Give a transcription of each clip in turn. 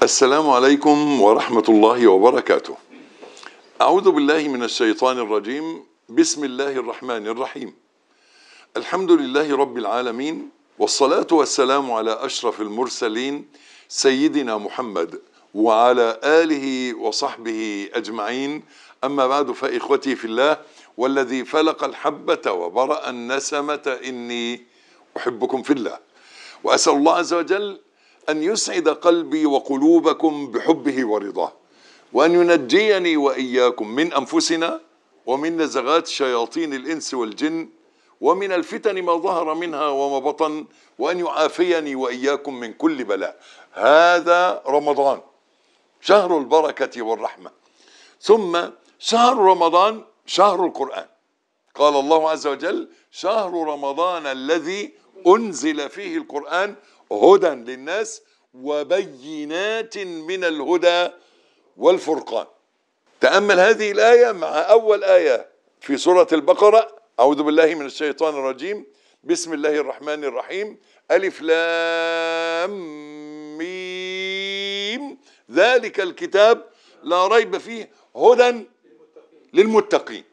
السلام عليكم ورحمة الله وبركاته. أعوذ بالله من الشيطان الرجيم، بسم الله الرحمن الرحيم. الحمد لله رب العالمين والصلاة والسلام على أشرف المرسلين سيدنا محمد وعلى آله وصحبه أجمعين أما بعد فإخوتي في الله والذي فلق الحبة وبرأ النسمة إني أحبكم في الله وأسأل الله عز وجل أن يسعد قلبي وقلوبكم بحبه ورضاه وأن ينجيني وإياكم من أنفسنا ومن نزغات شياطين الإنس والجن ومن الفتن ما ظهر منها وما بطن وأن يعافيني وإياكم من كل بلاء هذا رمضان شهر البركة والرحمة ثم شهر رمضان شهر القرآن قال الله عز وجل شهر رمضان الذي أنزل فيه القرآن هدى للناس وبينات من الهدى والفرقان تأمل هذه الآية مع أول آية في سورة البقرة أعوذ بالله من الشيطان الرجيم بسم الله الرحمن الرحيم ألف لام ميم ذلك الكتاب لا ريب فيه هدى للمتقين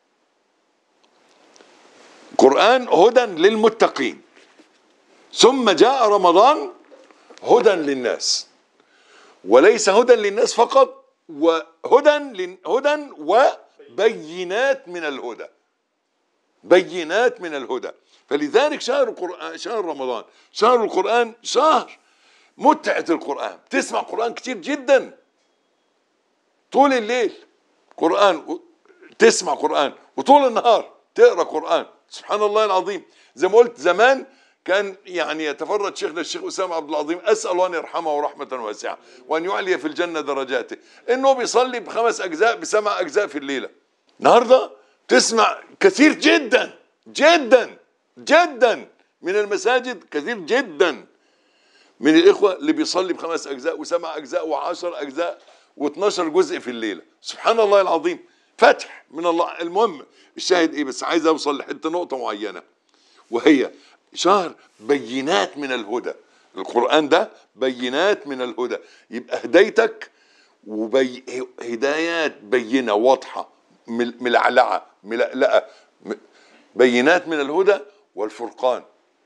قرآن هدى للمتقين ثم جاء رمضان هدى للناس وليس هدى للناس فقط وهدى هدى وبينات من الهدى بينات من الهدى فلذلك شهر القرآن شهر رمضان شهر القرآن شهر متعة القرآن تسمع قرآن كتير جدا طول الليل قرآن تسمع قرآن وطول النهار تقرأ قرآن سبحان الله العظيم زي ما قلت زمان كان يعني يتفرد شيخنا الشيخ اسامه عبد العظيم اسال الله ان يرحمه رحمه واسعه وان يعلي في الجنه درجاته انه بيصلي بخمس اجزاء بسبع اجزاء في الليله النهارده تسمع كثير جدا جدا جدا من المساجد كثير جدا من الاخوه اللي بيصلي بخمس اجزاء وسبع اجزاء وعشر اجزاء و12 جزء في الليله سبحان الله العظيم فتح من الله المهم الشاهد ايه بس عايز اوصل لحته نقطه معينه وهي شهر بينات من الهدى القرآن ده بينات من الهدى يبقى هدايتك وبي... هدايات بينة واضحة ملعلعة ملألأة بينات من الهدى والفرقان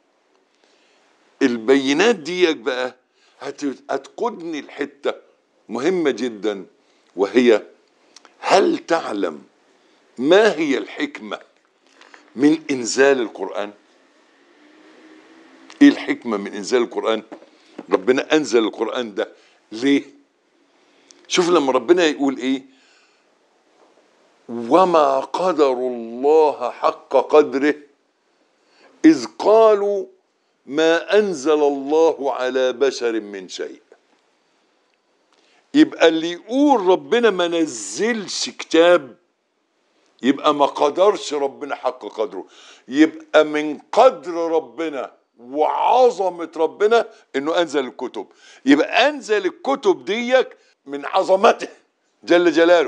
البينات دي بقى هت... هتقودني الحتة مهمة جدا وهي هل تعلم ما هي الحكمة من إنزال القرآن؟ ايه الحكمة من انزال القرآن ربنا انزل القرآن ده ليه شوف لما ربنا يقول ايه وما قدر الله حق قدره اذ قالوا ما انزل الله على بشر من شيء يبقى اللي يقول ربنا ما نزلش كتاب يبقى ما قدرش ربنا حق قدره يبقى من قدر ربنا وعظمة ربنا انه انزل الكتب يبقى انزل الكتب ديك من عظمته جل جلاله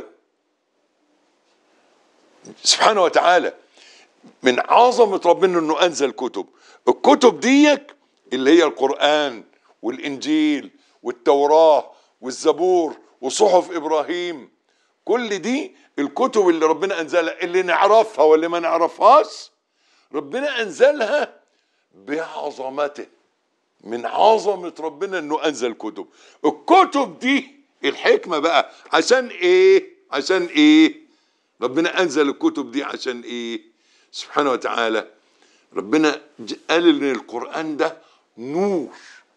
سبحانه وتعالى من عظمة ربنا انه انزل كتب الكتب ديك اللي هي القرآن والانجيل والتوراة والزبور وصحف ابراهيم كل دي الكتب اللي ربنا انزلها اللي نعرفها واللي ما نعرفهاش ربنا انزلها بعظمته من عظمة ربنا انه انزل كتب الكتب دي الحكمة بقى عشان ايه عشان ايه ربنا انزل الكتب دي عشان ايه سبحانه وتعالى ربنا قال ان القرآن ده نور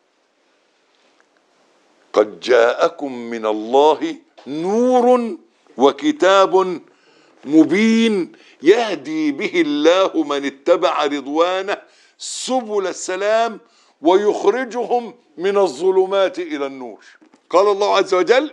قد جاءكم من الله نور وكتاب مبين يهدي به الله من اتبع رضوانه سبل السلام ويخرجهم من الظلمات الى النور قال الله عز وجل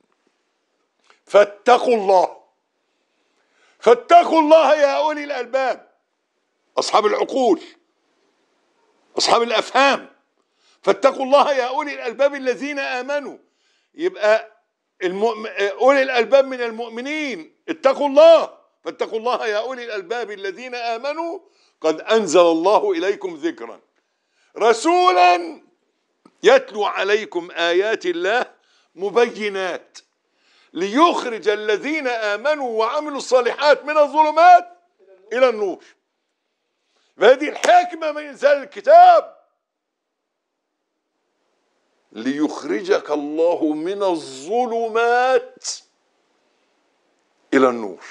فاتقوا الله فاتقوا الله يا اولي الالباب اصحاب العقول اصحاب الافهام فاتقوا الله يا اولي الالباب الذين امنوا يبقى المؤمن اولي الالباب من المؤمنين اتقوا الله فاتقوا الله يا اولي الالباب الذين امنوا قد انزل الله اليكم ذكرا رسولا يتلو عليكم ايات الله مبينات ليخرج الذين امنوا وعملوا الصالحات من الظلمات الى النور فهذه الحكمه من انزال الكتاب ليخرجك الله من الظلمات الى النور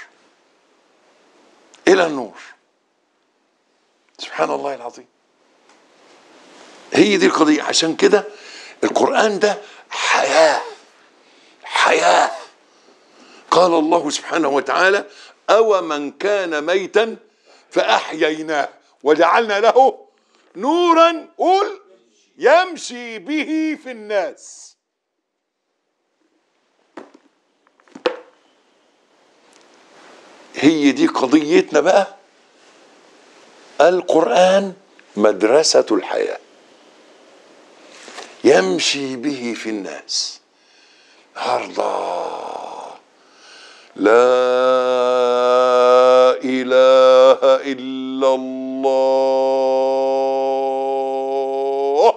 الى النور سبحان الله العظيم هي دي القضيه عشان كده القران ده حياه حياه قال الله سبحانه وتعالى او من كان ميتا فاحييناه وجعلنا له نورا قول يمشي به في الناس هي دي قضيتنا بقى القرآن مدرسة الحياة يمشي به في الناس النهارده لا إله إلا الله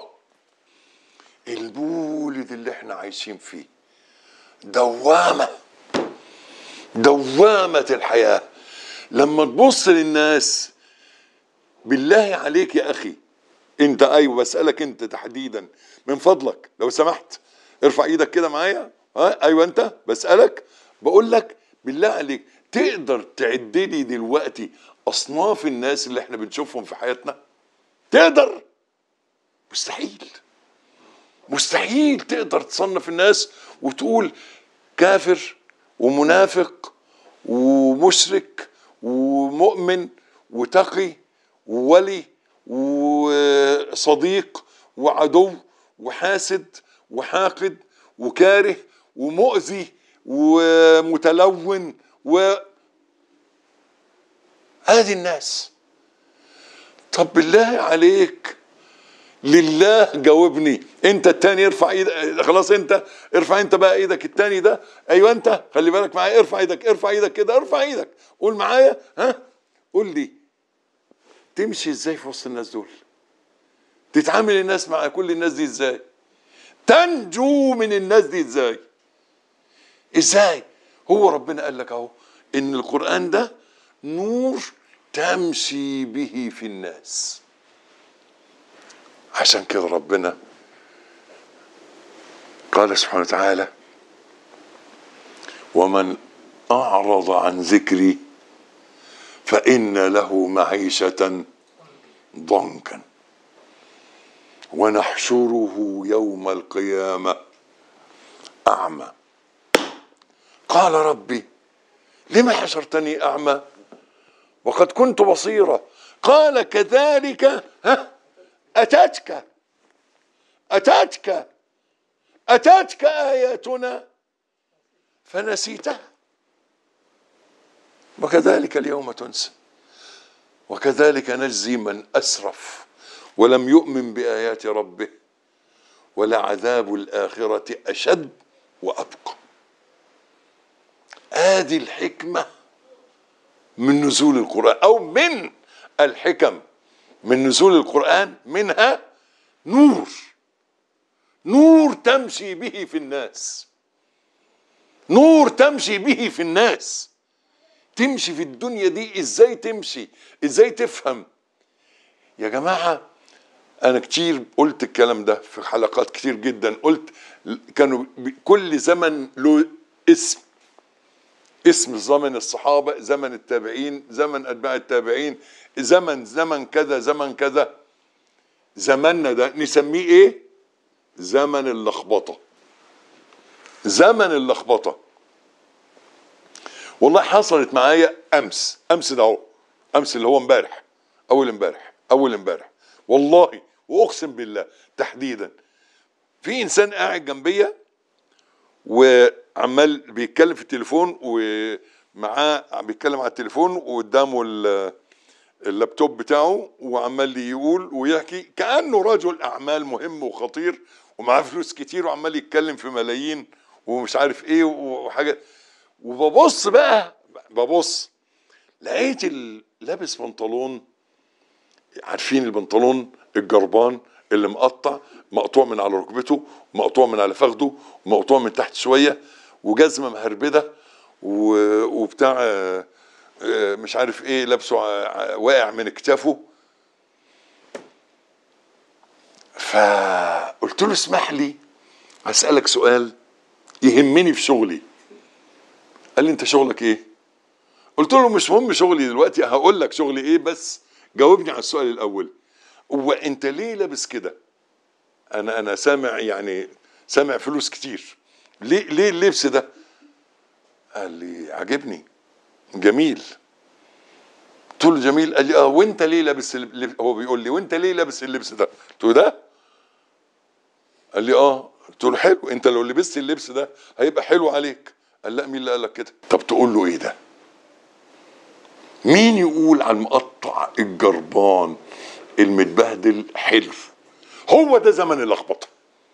البولد اللي احنا عايشين فيه دوامة دوامة الحياة لما تبص للناس بالله عليك يا أخي أنت أيوة بسألك أنت تحديدا من فضلك لو سمحت ارفع ايدك كده معايا ها ايوه انت بسألك بقول لك بالله عليك تقدر تعد لي دلوقتي اصناف الناس اللي احنا بنشوفهم في حياتنا تقدر مستحيل مستحيل تقدر تصنف الناس وتقول كافر ومنافق ومشرك ومؤمن وتقي وولي وصديق وعدو وحاسد وحاقد وكاره ومؤذي ومتلون و هذه الناس طب بالله عليك لله جاوبني انت التاني ارفع ايدك خلاص انت ارفع انت بقى ايدك التاني ده ايوه انت خلي بالك معايا ارفع ايدك ارفع ايدك كده ارفع ايدك قول معايا ها قول لي تمشي ازاي في وسط الناس دول تتعامل الناس مع كل الناس دي ازاي تنجو من الناس دي ازاي ازاي هو ربنا قال لك اهو ان القران ده نور تمشي به في الناس عشان كده ربنا قال سبحانه وتعالى ومن اعرض عن ذكري فان له معيشه ضنكا ونحشره يوم القيامه اعمى قال ربي لم حشرتني اعمى وقد كنت بصيرا قال كذلك ها اتتك اتتك اتتك اياتنا فنسيتها وكذلك اليوم تنسى وكذلك نجزي من اسرف ولم يؤمن بايات ربه ولعذاب الاخره اشد وابقى ادي الحكمه من نزول القران او من الحكم من نزول القران منها نور نور تمشي به في الناس نور تمشي به في الناس تمشي في الدنيا دي ازاي تمشي ازاي تفهم يا جماعه انا كتير قلت الكلام ده في حلقات كتير جدا قلت كانوا كل زمن له اسم اسم زمن الصحابه زمن التابعين زمن اتباع التابعين زمن زمن كذا زمن كذا زماننا ده نسميه ايه زمن اللخبطه زمن اللخبطه والله حصلت معايا امس امس ده اهو امس اللي هو امبارح اول امبارح اول امبارح والله واقسم بالله تحديدا في انسان قاعد جنبيا وعمال بيتكلم في التليفون ومعاه بيتكلم على التليفون وقدامه اللابتوب بتاعه وعمال يقول ويحكي كانه رجل اعمال مهم وخطير ومعاه فلوس كتير وعمال يتكلم في ملايين ومش عارف ايه وحاجه وببص بقى ببص لقيت لابس بنطلون عارفين البنطلون الجربان اللي مقطع مقطوع من على ركبته مقطوع من على فخده مقطوع من تحت شويه وجزمه مهربده و- وبتاع آه، آه، مش عارف ايه لابسه ع- واقع من كتافه فقلت له اسمح لي هسألك سؤال يهمني في شغلي قال لي انت شغلك ايه قلت له مش مهم شغلي دلوقتي هقول لك شغلي ايه بس جاوبني على السؤال الاول هو انت ليه لابس كده انا انا سامع يعني سامع فلوس كتير ليه ليه اللبس ده قال لي عجبني جميل قلت له جميل قال لي اه وانت ليه لابس اللب... هو بيقول لي وانت ليه لابس اللبس ده قلت له ده قال لي اه قلت له حلو انت لو لبست اللبس ده هيبقى حلو عليك قال لا مين اللي قال لك كده طب تقول له ايه ده مين يقول على المقطع الجربان المتبهدل حلو هو ده زمن اللخبطه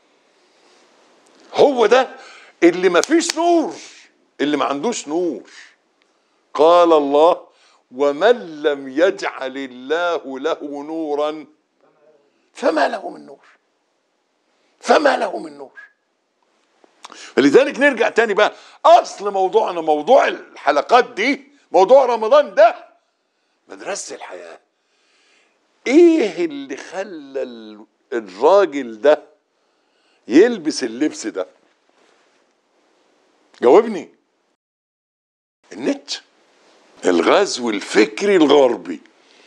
هو ده اللي ما فيش نور اللي ما عندوش نور قال الله ومن لم يجعل الله له نورا فما له من نور فما له من نور فلذلك نرجع تاني بقى اصل موضوعنا موضوع الحلقات دي موضوع رمضان ده مدرسة الحياة ايه اللي خلى ال- الراجل ده يلبس اللبس ده جاوبني النت الغزو الفكري الغربي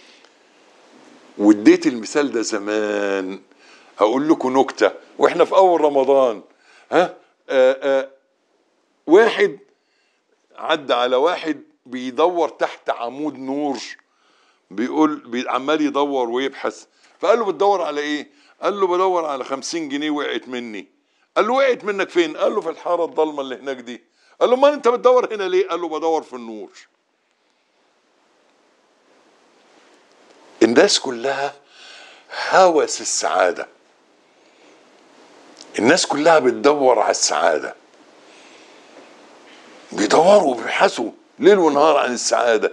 واديت المثال ده زمان هقول لكم نكته واحنا في اول رمضان ها آآ آآ واحد عدى على واحد بيدور تحت عمود نور بيقول بي عمال يدور ويبحث فقال له بتدور على ايه قال له بدور على خمسين جنيه وقعت مني قال له وقعت منك فين قال له في الحاره الضلمه اللي هناك دي قال له ما انت بتدور هنا ليه قال له بدور في النور الناس كلها هوس السعاده الناس كلها بتدور على السعاده بيدوروا وبيبحثوا ليل ونهار عن السعاده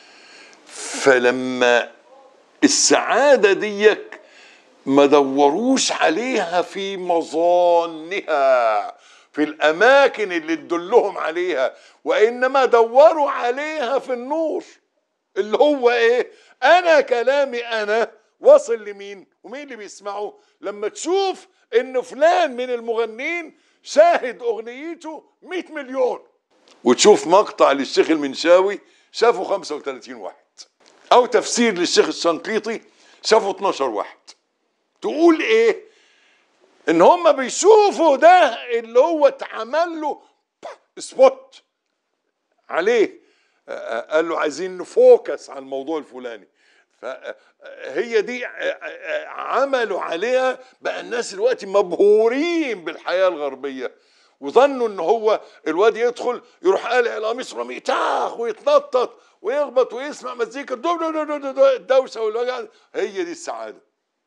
فلما السعاده ديك ما دوروش عليها في مظانها في الاماكن اللي تدلهم عليها وانما دوروا عليها في النور اللي هو ايه انا كلامي انا واصل لمين ومين اللي بيسمعه لما تشوف ان فلان من المغنيين شاهد اغنيته 100 مليون وتشوف مقطع للشيخ المنشاوي شافوا 35 واحد او تفسير للشيخ الشنقيطي شافوا 12 واحد تقول ايه ان هم بيشوفوا ده اللي هو اتعمل له سبوت عليه آه، قال له عايزين نفوكس على الموضوع الفلاني فهي دي آه، آه، عملوا عليها بقى الناس دلوقتي مبهورين بالحياه الغربيه وظنوا ان هو الواد يدخل يروح قالع القميص رميه تاخ ويتنطط ويخبط ويسمع مزيكا دو دو دو دو دو دو الدوشه والوجع هي دي السعاده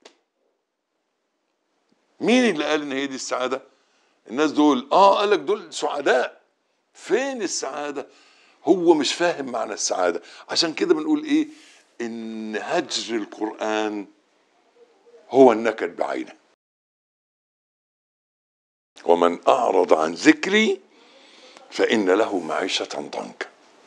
مين اللي قال ان هي دي السعاده الناس دول اه قال لك دول سعداء فين السعاده هو مش فاهم معنى السعاده عشان كده بنقول ايه ان هجر القران هو النكد بعينه ومن اعرض عن ذكري فان له معيشه ضنكا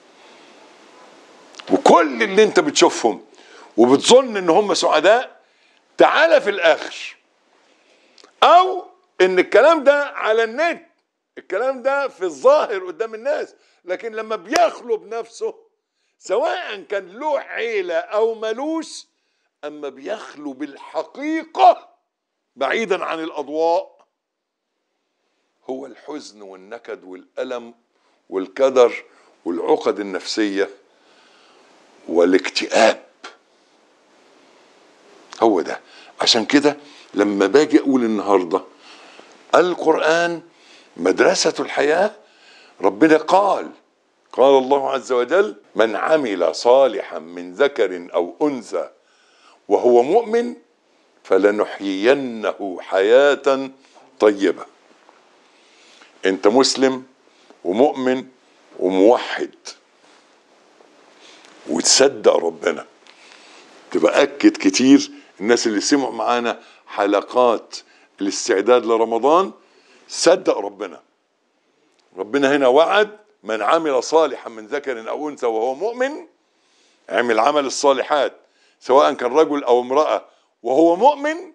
وكل اللي انت بتشوفهم وبتظن ان هم سعداء تعالى في الاخر او ان الكلام ده على النت الكلام ده في الظاهر قدام الناس لكن لما بيخلو بنفسه سواء كان له عيلة او ملوش اما بيخلو بالحقيقة بعيدا عن الاضواء هو الحزن والنكد والالم والكدر والعقد النفسيه والاكتئاب هو ده عشان كده لما باجي اقول النهارده القران مدرسه الحياه ربنا قال قال الله عز وجل من عمل صالحا من ذكر او انثى وهو مؤمن فلنحيينه حياه طيبه انت مسلم ومؤمن وموحد وتصدق ربنا تبقى اكد كتير الناس اللي سمعوا معانا حلقات الاستعداد لرمضان صدق ربنا ربنا هنا وعد من عمل صالحا من ذكر او انثى وهو مؤمن عمل عمل الصالحات سواء كان رجل او امراه وهو مؤمن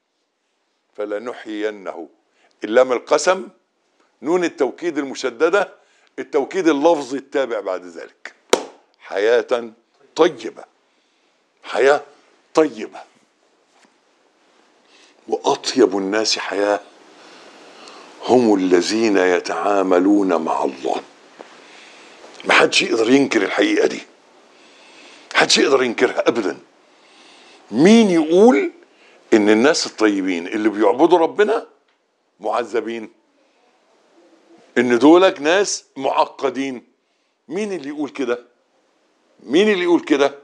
فلنحيينه اللام القسم نون التوكيد المشدده التوكيد اللفظي التابع بعد ذلك حياه طيبه حياه طيبه واطيب الناس حياه هم الذين يتعاملون مع الله ما حدش يقدر ينكر الحقيقه دي حدش يقدر ينكرها ابدا مين يقول ان الناس الطيبين اللي بيعبدوا ربنا معذبين ان دولك ناس معقدين مين اللي يقول كده مين اللي يقول كده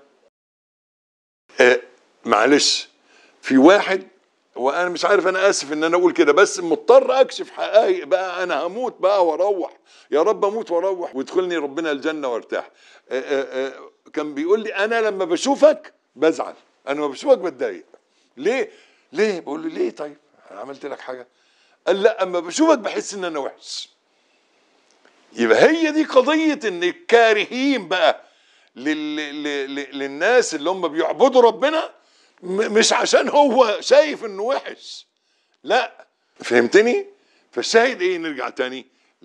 آه معلش في واحد وانا مش عارف انا اسف ان انا اقول كده بس مضطر اكشف حقائق بقى انا هموت بقى واروح يا رب اموت واروح ويدخلني ربنا الجنه وارتاح آه آه آه كان بيقول لي انا لما بشوفك بزعل انا لما بشوفك بتضايق ليه ليه بقول له ليه طيب انا عملت لك حاجه قال لا اما بشوفك بحس ان انا وحش يبقى هي دي قضيه ان الكارهين بقى لل... لل... للناس اللي هم بيعبدوا ربنا م... مش عشان هو شايف انه وحش لا فهمتني فالشاهد ايه نرجع تاني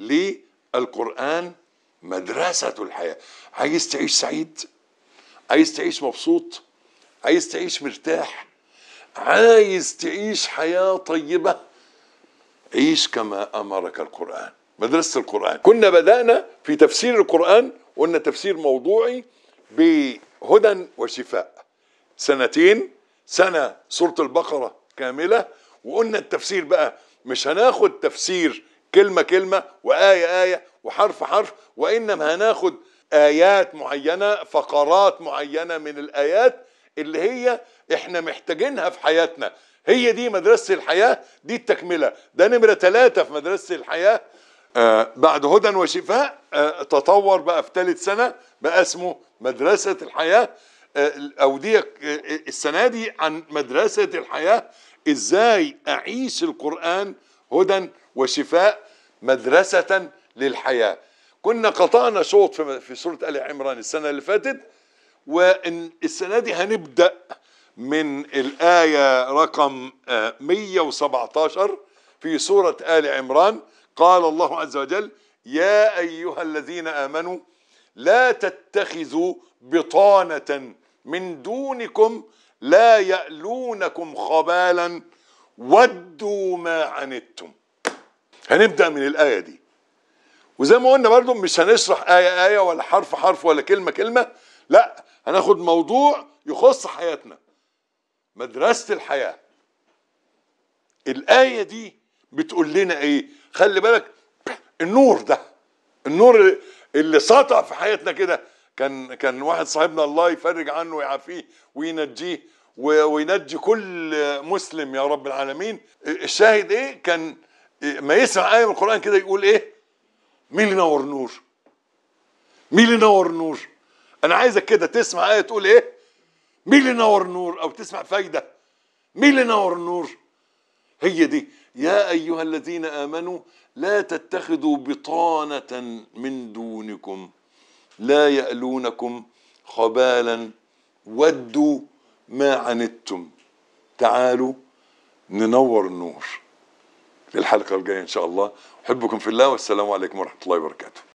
للقران مدرسه الحياه عايز تعيش سعيد عايز تعيش مبسوط عايز تعيش مرتاح عايز تعيش حياه طيبه عيش كما امرك القران مدرسه القران كنا بدانا في تفسير القران قلنا تفسير موضوعي بهدى وشفاء سنتين سنه سوره البقره كامله وقلنا التفسير بقى مش هناخد تفسير كلمه كلمه وايه ايه وحرف حرف وانما هناخد ايات معينه فقرات معينه من الايات اللي هي احنا محتاجينها في حياتنا هي دي مدرسه الحياه دي التكمله ده نمره ثلاثه في مدرسه الحياه آه بعد هدى وشفاء آه تطور بقى في ثالث سنه بقى اسمه مدرسه الحياه آه او دي السنه دي عن مدرسه الحياه ازاي اعيش القران هدى وشفاء مدرسه للحياه كنا قطعنا شوط في سوره ال عمران السنه اللي فاتت والسنه دي هنبدا من الايه رقم 117 في سوره ال عمران قال الله عز وجل يا ايها الذين امنوا لا تتخذوا بطانه من دونكم لا يالونكم خبالا ودوا ما عنتم هنبدا من الايه دي وزي ما قلنا برضو مش هنشرح ايه ايه ولا حرف حرف ولا كلمه كلمه لا هناخد موضوع يخص حياتنا مدرسه الحياه الايه دي بتقول لنا ايه خلي بالك النور ده النور اللي ساطع في حياتنا كده كان كان واحد صاحبنا الله يفرج عنه ويعافيه وينجيه وينجي كل مسلم يا رب العالمين الشاهد ايه كان ما يسمع ايه من القران كده يقول ايه مين اللي نور نور مين اللي نور نور انا عايزك كده تسمع ايه تقول ايه مين اللي نور نور او تسمع فايده مين اللي نور نور هي دي يا ايها الذين امنوا لا تتخذوا بطانه من دونكم لا يالونكم خبالا ودوا ما عنتم تعالوا ننور النور في الحلقه الجايه ان شاء الله احبكم في الله والسلام عليكم ورحمه الله وبركاته